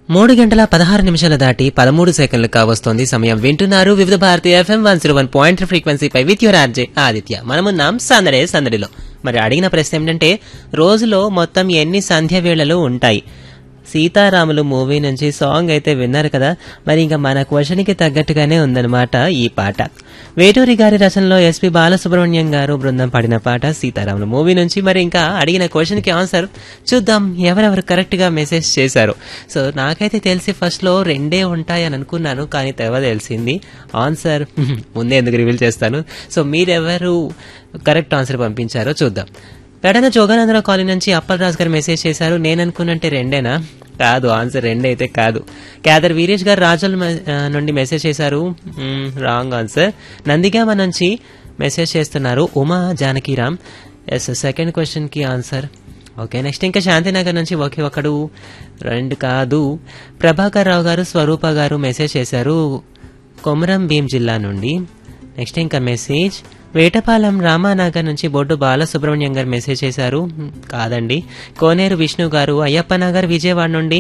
మూడు గంటల పదహారు నిమిషాల దాటి పదమూడు సెకండ్లు కావస్తోంది సమయం వింటున్నారు Vividh Bharati FM one zero one point ఫ్రీక్వెన్సీపై విత్ యువర్ ఆర్జే ఆదిత్య మనమున్నాం సందడే సందడిలో మరి అడిగిన ప్రశ్న ఏంటంటే రోజులో మొత్తం ఎన్ని సంధ్య వేళలు ఉంటాయి సీతారాములు మూవీ నుంచి సాంగ్ అయితే విన్నారు కదా మరి ఇంకా మన క్వశ్చన్కి తగ్గట్టుగానే ఉందన్నమాట ఈ పాట వేటూరి గారి రచనలో ఎస్పి బాలసుబ్రహ్మణ్యం గారు బృందం పాడిన పాట సీతారాములు మూవీ నుంచి మరి ఇంకా అడిగిన క్వశ్చన్కి ఆన్సర్ చూద్దాం ఎవరెవరు కరెక్ట్గా మెసేజ్ చేశారు సో నాకైతే తెలిసి ఫస్ట్లో రెండే ఉంటాయని అనుకున్నాను కానీ తెవ తెలిసింది ఆన్సర్ ముందే ఎందుకు రివీల్ చేస్తాను సో మీరెవరు కరెక్ట్ ఆన్సర్ పంపించారో చూద్దాం పెడన జోగానందరావు కాలనీ నుంచి అప్పలరాజు గారు మెసేజ్ చేశారు నేను అనుకున్నంటే రెండేనా కాదు ఆన్సర్ రెండే అయితే కాదు క్యాదర్ వీరేష్ గారు రాజుల నుండి మెసేజ్ చేశారు రాంగ్ ఆన్సర్ నందిగామ నుంచి మెసేజ్ చేస్తున్నారు ఉమా జానకీరామ్ ఎస్ సెకండ్ క్వశ్చన్కి ఆన్సర్ ఓకే నెక్స్ట్ ఇంకా శాంతినగర్ నుంచి ఒకే ఒకడు రెండు కాదు ప్రభాకర్ రావు గారు స్వరూప గారు మెసేజ్ చేశారు కొమరం భీం జిల్లా నుండి నెక్స్ట్ ఇంకా మెసేజ్ వేటపాలెం రామానగర్ నుంచి బొడ్డు బాలసుబ్రహ్మణ్యం గారు మెసేజ్ చేశారు మ్, కాదండి కోనేరు విష్ణు గారు అయ్యప్ప నగర్ విజయవాడ నుండి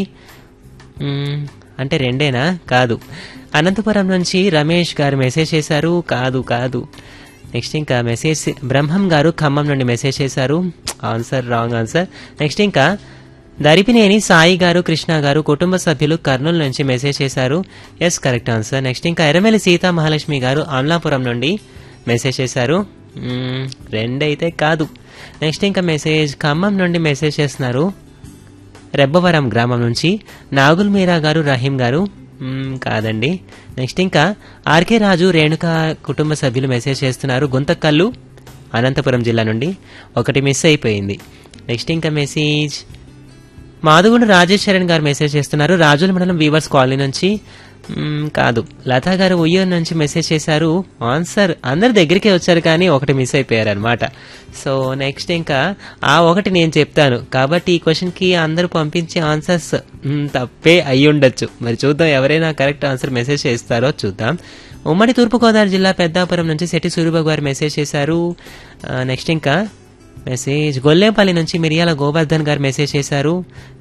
మ్, అంటే రెండేనా కాదు అనంతపురం నుంచి రమేష్ గారు మెసేజ్ చేశారు కాదు కాదు నెక్స్ట్ ఇంకా మెసేజ్ బ్రహ్మం గారు ఖమ్మం నుండి మెసేజ్ చేశారు ఆన్సర్ రాంగ్ ఆన్సర్ నెక్స్ట్ ఇంకా దరిపినేని సాయి గారు కృష్ణ గారు కుటుంబ సభ్యులు కర్నూలు నుంచి మెసేజ్ చేశారు ఎస్ కరెక్ట్ ఆన్సర్ నెక్స్ట్ ఇంకా ఎర్రమెల్లి సీతా మహాలక్ష్మి గారు అమలాపురం నుండి మెసేజ్ చేశారు మ్మ్, రెండైతే కాదు నెక్స్ట్ ఇంకా మెసేజ్ ఖమ్మం నుండి మెసేజ్ చేస్తున్నారు రెబ్బవరం గ్రామం నుంచి నాగుల్ మీరా గారు రహీం గారు మ్మ్, కాదండి నెక్స్ట్ ఇంకా ఆర్కే రాజు రేణుక కుటుంబ సభ్యులు మెసేజ్ చేస్తున్నారు గుంతకల్లు అనంతపురం జిల్లా నుండి ఒకటి మిస్ అయిపోయింది నెక్స్ట్ ఇంకా మెసేజ్ మాధవుడు రాజేష్ చరణ్ గారు మెసేజ్ చేస్తున్నారు రాజుల మండలం వీవర్స్ కాలనీ నుంచి మ్మ్, కాదు లతా గారు ఉయ్యూరు నుంచి మెసేజ్ చేశారు ఆన్సర్ అందరి దగ్గరికే వచ్చారు కానీ ఒకటి మిస్ అయిపోయారు అనమాట సో నెక్స్ట్ ఇంకా ఆ ఒకటి నేను చెప్తాను కాబట్టి ఈ క్వశ్చన్కి అందరూ పంపించే ఆన్సర్స్ మ్మ్, తప్పే అయి ఉండొచ్చు మరి చూద్దాం ఎవరైనా కరెక్ట్ ఆన్సర్ మెసేజ్ చేస్తారో చూద్దాం ఉమ్మడి తూర్పుగోదావరి జిల్లా పెద్దాపురం నుంచి శెట్టి సూరిబాబు గారు మెసేజ్ చేశారు ఆ, నెక్స్ట్ ఇంకా మెసేజ్ గొల్లేపల్లి నుంచి మిరియాల గోవర్ధన్ గారు మెసేజ్ చేశారు